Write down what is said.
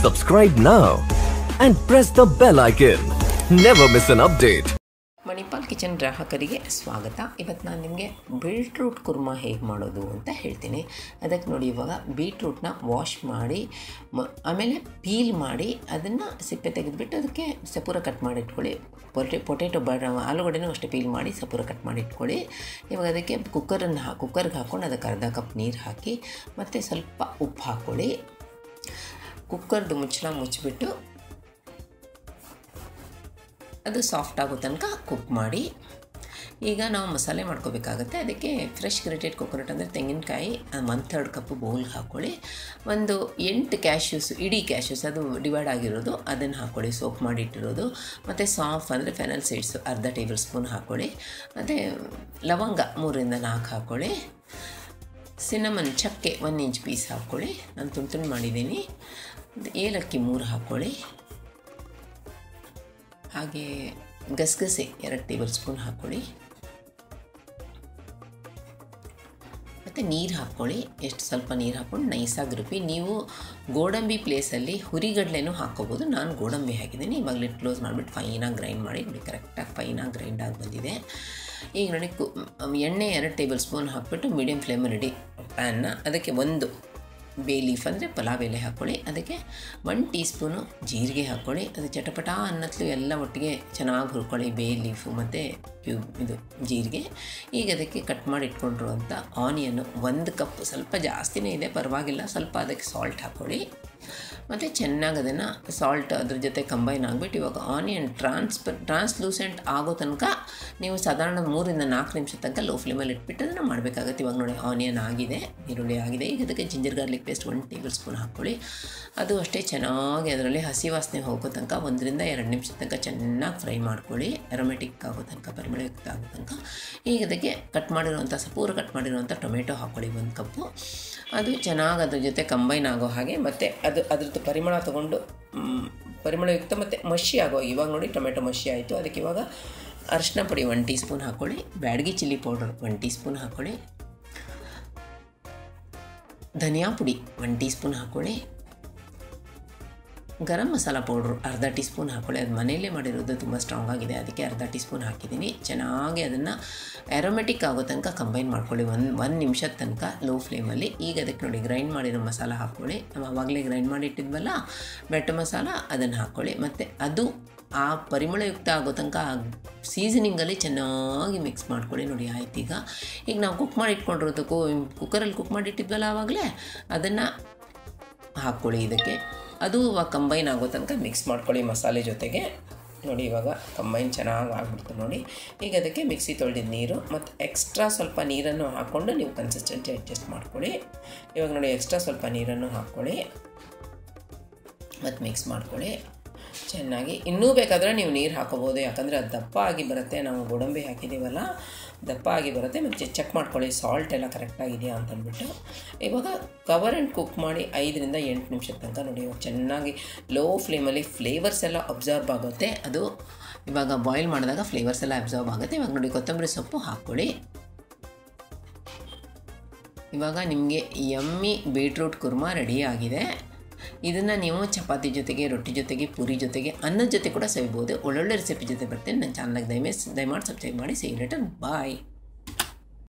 Subscribe now and press the bell icon. Never miss an update. Manipal kitchen ಗ್ರಾಹಕರಿಗೆ ಸ್ವಾಗತ ಇವತ್ತು ನಾನು ನಿಮಗೆ ಬೀಟ್ರೂಟ್ ಕುರ್ಮಾ ಹೇಗೆ ಮಾಡೋದು ಅಂತ ಹೇಳ್ತೀನಿ ಅದಕ್ಕೆ ನೋಡಿ ಇವಾಗ ಬೀಟ್ರೂಟ್ನ ವಾಶ್ ಮಾಡಿ ಮ ಆಮೇಲೆ ಪೀಲ್ ಮಾಡಿ ಅದನ್ನು ಸಿಪ್ಪೆ ತೆಗೆದುಬಿಟ್ಟು ಅದಕ್ಕೆ ಸಪೂರ ಕಟ್ ಮಾಡಿ ಇಟ್ಕೊಳ್ಳಿ ಪೊಟೆ ಪೊಟೆಟೊ ಬ ಆಲೂಗಡ್ಡೆನೂ ಅಷ್ಟೇ ಪೀಲ್ ಮಾಡಿ ಸಪೂರ ಕಟ್ ಮಾಡಿ ಇಟ್ಕೊಳ್ಳಿ ಇವಾಗ ಅದಕ್ಕೆ ಕುಕ್ಕರನ್ನು ಹಾ ಕುಕ್ಕರ್ಗೆ ಹಾಕ್ಕೊಂಡು ಅದಕ್ಕೆ ಅರ್ಧ ಕಪ್ ನೀರು ಹಾಕಿ ಮತ್ತು ಸ್ವಲ್ಪ ಉಪ್ಪು ಹಾಕ್ಕೊಳ್ಳಿ ಕುಕ್ಕರ್ದು ಮುಚ್ಚಳ ಮುಚ್ಚಿಬಿಟ್ಟು ಅದು ಸಾಫ್ಟ್ ಆಗೋ ತನಕ ಕುಕ್ ಮಾಡಿ ಈಗ ನಾವು ಮಸಾಲೆ ಮಾಡ್ಕೋಬೇಕಾಗತ್ತೆ ಅದಕ್ಕೆ ಫ್ರೆಶ್ ಗ್ರೇಟೆಡ್ ಕೊಕೊನಟ್ ಅಂದರೆ ತೆಂಗಿನಕಾಯಿ ಒನ್ ಥರ್ಡ್ ಕಪ್ಪು ಬೌಲ್ಗೆ ಹಾಕ್ಕೊಳ್ಳಿ ಒಂದು ಎಂಟು ಕ್ಯಾಶ್ಯೂಸ್ ಇಡೀ ಕ್ಯಾಶ್ಯೂಸ್ ಅದು ಡಿವೈಡ್ ಆಗಿರೋದು ಅದನ್ನು ಹಾಕ್ಕೊಳ್ಳಿ ಸೋಪ್ ಮಾಡಿ ಇಟ್ಟಿರೋದು ಮತ್ತು ಸಾಫ್ ಅಂದರೆ ಫೆನಲ್ ಸೀಡ್ಸು ಅರ್ಧ ಟೇಬಲ್ ಸ್ಪೂನ್ ಹಾಕ್ಕೊಳ್ಳಿ ಮತ್ತು ಲವಂಗ ಮೂರಿಂದ ನಾಲ್ಕು ಹಾಕ್ಕೊಳ್ಳಿ ಸಿನಮನ್ ಚಕ್ಕೆ ಒನ್ ಇಂಚ್ ಪೀಸ್ ಹಾಕ್ಕೊಳ್ಳಿ ನಾನು ತುಂಡು ತುಂಡು ಮಾಡಿದ್ದೀನಿ ಏಲಕ್ಕಿ ಮೂರು ಹಾಕ್ಕೊಳ್ಳಿ ಹಾಗೆ ಗಸಗಸೆ ಎರಡು ಟೇಬಲ್ ಸ್ಪೂನ್ ಹಾಕ್ಕೊಳ್ಳಿ ಮತ್ತು ನೀರು ಹಾಕ್ಕೊಳ್ಳಿ ಎಷ್ಟು ಸ್ವಲ್ಪ ನೀರು ಹಾಕ್ಕೊಂಡು ನೈಸಾಗಿ ರುಬ್ಬಿ ನೀವು ಗೋಡಂಬಿ ಪ್ಲೇಸಲ್ಲಿ ಹುರಿಗಡಲೆನೂ ಹಾಕ್ಕೋಬೋದು ನಾನು ಗೋಡಂಬಿ ಹಾಕಿದ್ದೀನಿ ಇವಾಗ ಲಿಟ್ ಕ್ಲೋಸ್ ಮಾಡಿಬಿಟ್ಟು ಫೈನಾಗಿ ಗ್ರೈಂಡ್ ಮಾಡಿ ನೋಡಿ ಕರೆಕ್ಟಾಗಿ ಫೈನಾಗಿ ಗ್ರೈಂಡ್ ಆಗಿ ಬಂದಿದೆ ಈಗ ನೋಡಿ ಕು ಎಣ್ಣೆ ಎರಡು ಟೇಬಲ್ ಸ್ಪೂನ್ ಹಾಕ್ಬಿಟ್ಟು ಮೀಡಿಯಮ್ ಫ್ಲೇಮಲ್ಲಿ ಇಡಿ ಪ್ಯಾನ್ನ ಅದಕ್ಕೆ ಒಂದು ಬೇ ಲೀಫ್ ಅಂದರೆ ಪಲಾವ್ ಎಲೆ ಹಾಕ್ಕೊಳ್ಳಿ ಅದಕ್ಕೆ ಒನ್ ಟೀ ಸ್ಪೂನು ಜೀರಿಗೆ ಹಾಕ್ಕೊಳ್ಳಿ ಅದು ಚಟಪಟ ಅನ್ನತ್ಲು ಎಲ್ಲ ಒಟ್ಟಿಗೆ ಚೆನ್ನಾಗಿ ಹುರ್ಕೊಳ್ಳಿ ಬೇ ಲೀಫು ಮತ್ತು ಕ್ಯೂಬ್ ಇದು ಜೀರಿಗೆ ಈಗ ಅದಕ್ಕೆ ಕಟ್ ಮಾಡಿ ಇಟ್ಕೊಂಡಿರುವಂಥ ಆನಿಯನ್ನು ಒಂದು ಕಪ್ ಸ್ವಲ್ಪ ಜಾಸ್ತಿನೇ ಇದೆ ಪರವಾಗಿಲ್ಲ ಸ್ವಲ್ಪ ಅದಕ್ಕೆ ಸಾಲ್ಟ್ ಹಾಕ್ಕೊಳ್ಳಿ ಮತ್ತು ಚೆನ್ನಾಗಿ ಅದನ್ನು ಸಾಲ್ಟ್ ಅದ್ರ ಜೊತೆ ಕಂಬೈನ್ ಆಗಿಬಿಟ್ಟು ಇವಾಗ ಆನಿಯನ್ ಟ್ರಾನ್ಸ್ಪರ್ ಟ್ರಾನ್ಸ್ಲೂಸೆಂಟ್ ಆಗೋ ತನಕ ನೀವು ಸಾಧಾರಣ ಮೂರಿಂದ ನಾಲ್ಕು ನಿಮಿಷ ತನಕ ಲೋ ಫ್ಲೇಮಲ್ಲಿ ಇಟ್ಬಿಟ್ಟು ಅದನ್ನು ಮಾಡಬೇಕಾಗತ್ತೆ ಇವಾಗ ನೋಡಿ ಆನಿಯನ್ ಆಗಿದೆ ಈರುಳ್ಳಿ ಆಗಿದೆ ಈಗ ಅದಕ್ಕೆ ಜಿಂಜರ್ ಗಾರ್ಲಿಕ್ ಪೇಸ್ಟ್ ಒಂದು ಟೇಬಲ್ ಸ್ಪೂನ್ ಹಾಕ್ಕೊಳ್ಳಿ ಅದು ಅಷ್ಟೇ ಚೆನ್ನಾಗಿ ಅದರಲ್ಲಿ ಹಸಿ ವಾಸನೆ ಹೋಗೋ ತನಕ ಒಂದರಿಂದ ಎರಡು ನಿಮಿಷ ತನಕ ಚೆನ್ನಾಗಿ ಫ್ರೈ ಮಾಡ್ಕೊಳ್ಳಿ ಅರೋಮೆಟಿಕ್ ಆಗೋ ತನಕ ಪರಿಮಳಯುಕ್ತ ಆಗೋ ತನಕ ಈಗ ಅದಕ್ಕೆ ಕಟ್ ಮಾಡಿರುವಂಥ ಸಪೂರ ಕಟ್ ಮಾಡಿರುವಂಥ ಟೊಮೆಟೊ ಹಾಕ್ಕೊಳ್ಳಿ ಒಂದು ಕಪ್ಪು ಅದು ಚೆನ್ನಾಗಿ ಅದ್ರ ಜೊತೆ ಕಂಬೈನ್ ಆಗೋ ಹಾಗೆ ಮತ್ತು ಅದು ಅದ್ರದ್ದು ಪರಿಮಳ ತೊಗೊಂಡು ಪರಿಮಳಯುಕ್ತ ಮತ್ತು ಮಷಿ ಆಗೋ ಇವಾಗ ನೋಡಿ ಟೊಮೆಟೊ ಮಷಿ ಆಯಿತು ಅದಕ್ಕೆ ಇವಾಗ ಅರಿಶಿನ ಪುಡಿ ಒನ್ ಟೀ ಸ್ಪೂನ್ ಹಾಕ್ಕೊಳ್ಳಿ Byadagi chilli powder one teaspoon ಹಾಕ್ಕೊಳ್ಳಿ ಧನಿಯಾ ಪುಡಿ ಒನ್ ಟೀ ಸ್ಪೂನ್ ಹಾಕ್ಕೊಳ್ಳಿ ಗರಂ ಮಸಾಲ ಪೌಡ್ರು ಅರ್ಧ ಟೀ ಸ್ಪೂನ್ ಹಾಕ್ಕೊಳ್ಳಿ ಅದು ಮನೆಯಲ್ಲೇ ಮಾಡಿರೋದು ತುಂಬ ಸ್ಟ್ರಾಂಗ್ ಆಗಿದೆ ಅದಕ್ಕೆ ಅರ್ಧ ಟೀ ಸ್ಪೂನ್ ಹಾಕಿದ್ದೀನಿ ಚೆನ್ನಾಗಿ ಅದನ್ನು ಆ್ಯರೋಮೆಟಿಕ್ ಆಗೋ ತನಕ ಕಂಬೈನ್ ಮಾಡ್ಕೊಳ್ಳಿ ಒಂದು ಒಂದು ನಿಮಿಷದ ತನಕ ಲೋ ಫ್ಲೇಮಲ್ಲಿ ಈಗ ಅದಕ್ಕೆ ನೋಡಿ ಗ್ರೈಂಡ್ ಮಾಡಿರೋ ಮಸಾಲ ಹಾಕ್ಕೊಳ್ಳಿ ನಾವು ಆವಾಗಲೇ ಗ್ರೈಂಡ್ ಮಾಡಿ ಇಟ್ಟಿದ್ವಲ್ಲ ಬೆಟ್ಟ ಮಸಾಲ ಅದನ್ನು ಹಾಕ್ಕೊಳ್ಳಿ ಮತ್ತು ಅದು ಆ ಪರಿಮಳಯುಕ್ತ ಆಗೋ ತನಕ ಸೀಸನಿಂಗಲ್ಲಿ ಚೆನ್ನಾಗಿ ಮಿಕ್ಸ್ ಮಾಡ್ಕೊಳ್ಳಿ ನೋಡಿ ಆಯ್ತು ಈಗ ಈಗ ನಾವು ಕುಕ್ ಮಾಡಿ ಇಟ್ಕೊಂಡಿರೋದಕ್ಕೂ ಕುಕ್ಕರಲ್ಲಿ ಕುಕ್ ಮಾಡಿ ಇಟ್ಟಿದ್ವಲ್ಲ ಆವಾಗಲೇ ಅದನ್ನು ಹಾಕ್ಕೊಳ್ಳಿ ಇದಕ್ಕೆ ಅದು ಇವಾಗ ಕಂಬೈನ್ ಆಗೋ ತನಕ ಮಿಕ್ಸ್ ಮಾಡ್ಕೊಳ್ಳಿ ಮಸಾಲೆ ಜೊತೆಗೆ ನೋಡಿ ಇವಾಗ ಕಂಬೈನ್ ಚೆನ್ನಾಗಿ ಆಗ್ಬಿಡ್ತು ನೋಡಿ ಈಗ ಅದಕ್ಕೆ ಮಿಕ್ಸಿ ತೊಳೆದಿದ್ದ ನೀರು ಮತ್ತು ಎಕ್ಸ್ಟ್ರಾ ಸ್ವಲ್ಪ ನೀರನ್ನು ಹಾಕ್ಕೊಂಡು ನೀವು ಕನ್ಸಿಸ್ಟೆನ್ಸಿ ಅಡ್ಜಸ್ಟ್ ಮಾಡ್ಕೊಳ್ಳಿ ಇವಾಗ ನೋಡಿ ಎಕ್ಸ್ಟ್ರಾ ಸ್ವಲ್ಪ ನೀರನ್ನು ಹಾಕ್ಕೊಳ್ಳಿ ಮತ್ತು ಮಿಕ್ಸ್ ಮಾಡ್ಕೊಳ್ಳಿ ಚೆನ್ನಾಗಿ ಇನ್ನೂ ಬೇಕಾದರೆ ನೀವು ನೀರು ಹಾಕೋಬೋದು ಯಾಕಂದರೆ ಅದು ದಪ್ಪ ಆಗಿ ಬರುತ್ತೆ ನಾವು ಗೋಡಂಬಿ ಹಾಕಿದ್ದೀವಲ್ಲ ದಪ್ಪ ಆಗಿ ಬರುತ್ತೆ ಮತ್ತು ಚೆಕ್ ಮಾಡ್ಕೊಳ್ಳಿ ಸಾಲ್ಟ್ ಎಲ್ಲ ಕರೆಕ್ಟಾಗಿದೆಯಾ ಅಂತಂದ್ಬಿಟ್ಟು ಇವಾಗ ಕವರ್ ಆ್ಯಂಡ್ ಕುಕ್ ಮಾಡಿ ಐದರಿಂದ ಎಂಟು ನಿಮಿಷದ ತನಕ ನೋಡಿ ಇವಾಗ ಚೆನ್ನಾಗಿ ಲೋ ಫ್ಲೇಮಲ್ಲಿ ಫ್ಲೇವರ್ಸ್ ಎಲ್ಲ ಅಬ್ಸರ್ವ್ ಆಗುತ್ತೆ ಅದು ಇವಾಗ ಬಾಯ್ಲ್ ಮಾಡಿದಾಗ ಫ್ಲೇವರ್ಸ್ ಎಲ್ಲ ಅಬ್ಸರ್ವ್ ಆಗುತ್ತೆ ಇವಾಗ ನೋಡಿ ಕೊತ್ತಂಬರಿ ಸೊಪ್ಪು ಹಾಕ್ಕೊಳ್ಳಿ ಇವಾಗ ನಿಮಗೆ ಯಮ್ಮಿ ಬೀಟ್ರೂಟ್ ಕುರ್ಮಾ ರೆಡಿ ಆಗಿದೆ ಇದನ್ನು ನೀವು ಚಪಾತಿ ಜೊತೆಗೆ ರೊಟ್ಟಿ ಜೊತೆಗೆ ಪೂರಿ ಜೊತೆಗೆ ಅನ್ನದ ಜೊತೆ ಕೂಡ ಸವಿಬೋದು ಒಳ್ಳೊಳ್ಳೆ ರೆಸಿಪಿ ಜೊತೆ ಬರ್ತೇನೆ ನನ್ನ ಚಾನಲ್ಗೆ ದಯಮಾಡಿ ದಯಮಾಡಿ ಸಬ್ಸ್ಕ್ರೈಬ್ ಮಾಡಿ ಸಿ ಲೇಟರ್ ಬಾಯ್